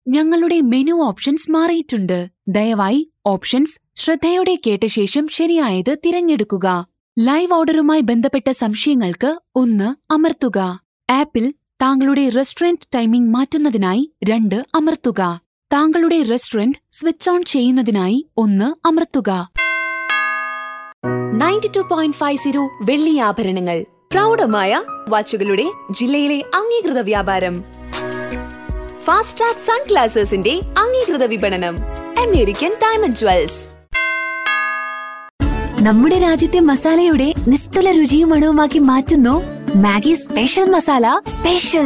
ഞങ്ങളുടെ menu options മാറിയിട്ടുണ്ട് ദയവായി ഓപ്ഷൻസ് ശ്രദ്ധയോടെ കേട്ട ശേഷം ശരിയായത് തിരഞ്ഞെടുക്കുക ലൈവ് ഓർഡറുമായി ബന്ധപ്പെട്ട സംശയങ്ങൾക്ക് ഒന്ന് അമർത്തുക ആപ്പിൽ താങ്കളുടെ റെസ്റ്റോറന്റ് ടൈമിംഗ് മാറ്റുന്നതിനായി രണ്ട് അമർത്തുക താങ്കളുടെ റെസ്റ്റോറന്റ് സ്വിച്ച് ഓൺ ചെയ്യുന്നതിനായി ഒന്ന് അമർത്തുക ninety two point five zero വെള്ളി ആഭരണങ്ങൾ പ്രൗഢമായ വാച്ചുകളുടെ ജില്ലയിലെ അംഗീകൃത വ്യാപാരം ഫാസ്റ്റ് ട്രാക്ക് സൺഗ്ലാസേഴ്സിന്റെ അംഗീകൃത വിപണനം അമേരിക്കൻ ഡയമണ്ട് ജ്വൽസ് നമ്മുടെ രാജ്യത്തെ മസാലയുടെ നിസ്തുല രുചിയും മണവുമാക്കി മാറ്റുന്നു Maggi special masala special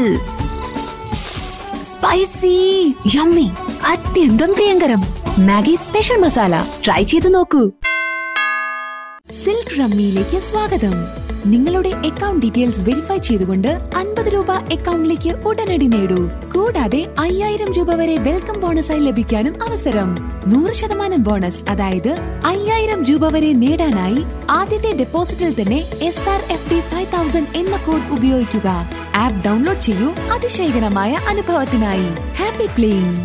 spicy yummy അത്യന്തം പ്രിയങ്കരം മാഗി സ്പെഷ്യൽ മസാല ട്രൈ ചെയ്ത് നോക്കൂ സിൽക്ക് റമ്മിയിലേക്ക് സ്വാഗതം നിങ്ങളുടെ അക്കൗണ്ട് ഡീറ്റെയിൽസ് വെരിഫൈ ചെയ്തുകൊണ്ട് അൻപത് രൂപ അക്കൗണ്ടിലേക്ക് ഉടനടി നേടൂ കൂടാതെ അയ്യായിരം രൂപ വരെ വെൽക്കം ബോണസായി ലഭിക്കാനും അവസരം നൂറ് ശതമാനം ബോണസ് അതായത് അയ്യായിരം രൂപ വരെ നേടാനായി ആദ്യത്തെ ഡെപ്പോസിറ്റിൽ തന്നെ S R F T five thousand എന്ന കോഡ് ഉപയോഗിക്കുക ആപ്പ് ഡൗൺലോഡ് ചെയ്യൂ അതിശയകരമായ അനുഭവത്തിനായി ഹാപ്പി പ്ലേയിങ്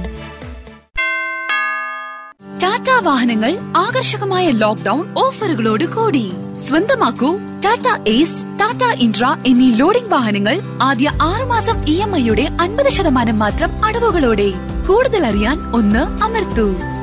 ടാറ്റ വാഹനങ്ങൾ ആകർഷകമായ ലോക്ക്ഡൌൺ ഓഫറുകളോട് കൂടി സ്വന്തമാക്കൂ ടാറ്റ ഏസ് ടാറ്റ ഇൻട്ര എന്നീ ലോഡിംഗ് വാഹനങ്ങൾ ആദ്യ ആറുമാസം ഇ എം ഐയുടെ അൻപത് ശതമാനം മാത്രം അടവുകളോടെ കൂടുതൽ അറിയാൻ ഒന്ന് അമർത്തൂ